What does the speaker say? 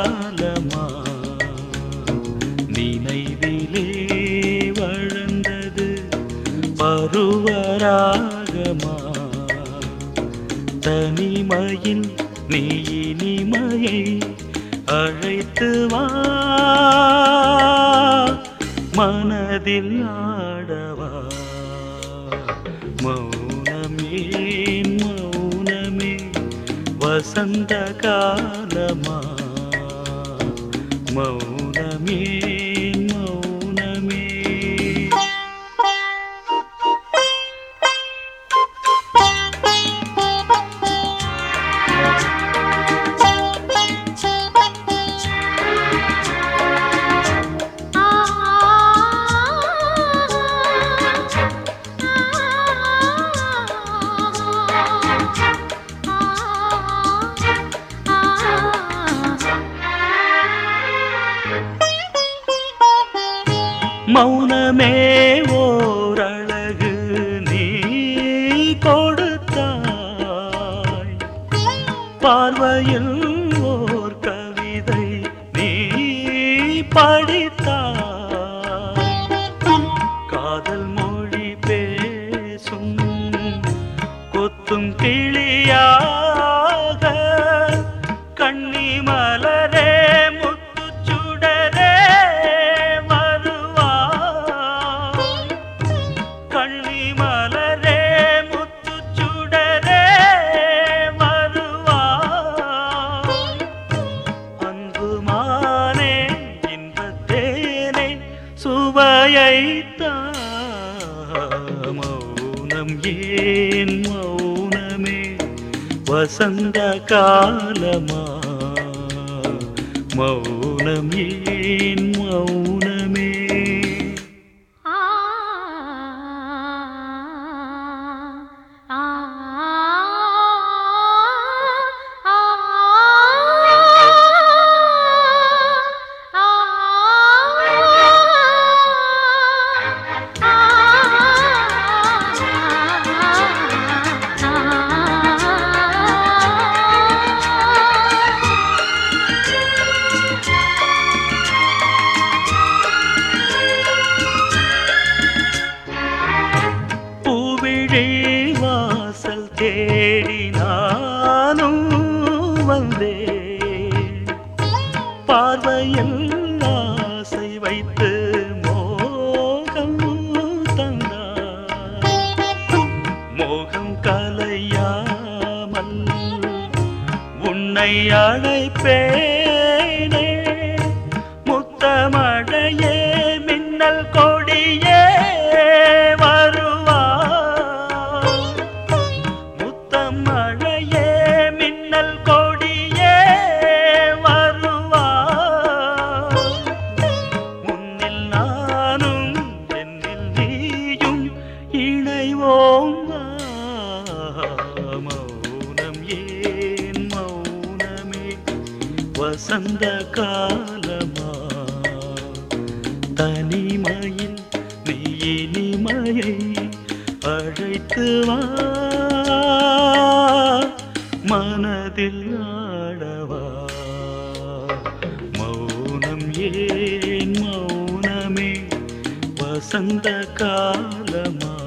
காலமா நினைவிலே வளர்ந்தது பருவராகமா தனிமையில் நீ இனிமையை அழைத்து வா மனதில் ஆடவா மௌனமே மௌனமே வசந்த காலமா மௌனமே மௌனமே மௌனமே ஓரழகு நீ கொடுத்தாய் பார்வையில் ஓர் கவிதை நீ படித்தாய் காதல் மொழி பேசும் கொத்தும் கிளியாக கண்ணி மலரே முத்துச்சுடரே வருவாய் கண்ணி மலரே முத்துச்சுடரே வருவாய் அன்புமானே இன்பத்தேனே சுவையைத்தா மௌனம் ஏன் மௌனமே வசந்த காலமா மௌனம் ஏன் மௌனமே பூவிழி வாசல் தேடி நானும் வந்தேன் பார்வையில் ஆசை வைத்து மோகம் தந்தார் மோகம் கலையாமல் உன்னை அழைப்பேனே முத்தமழையே மின்னல் கொடியே வருவா முத்தமழையே மின்னல் கொடியே வருவா முன்னில் நானும் என்னில் நீயும் இணைவோம் வா. மௌனம் ஏன் மௌனமே வசந்த காலமா தனிமையில் நீ இனிமையை அழைத்து வா மனதில் ஆடவா மௌனம் ஏன் மௌனமே வசந்த காலமா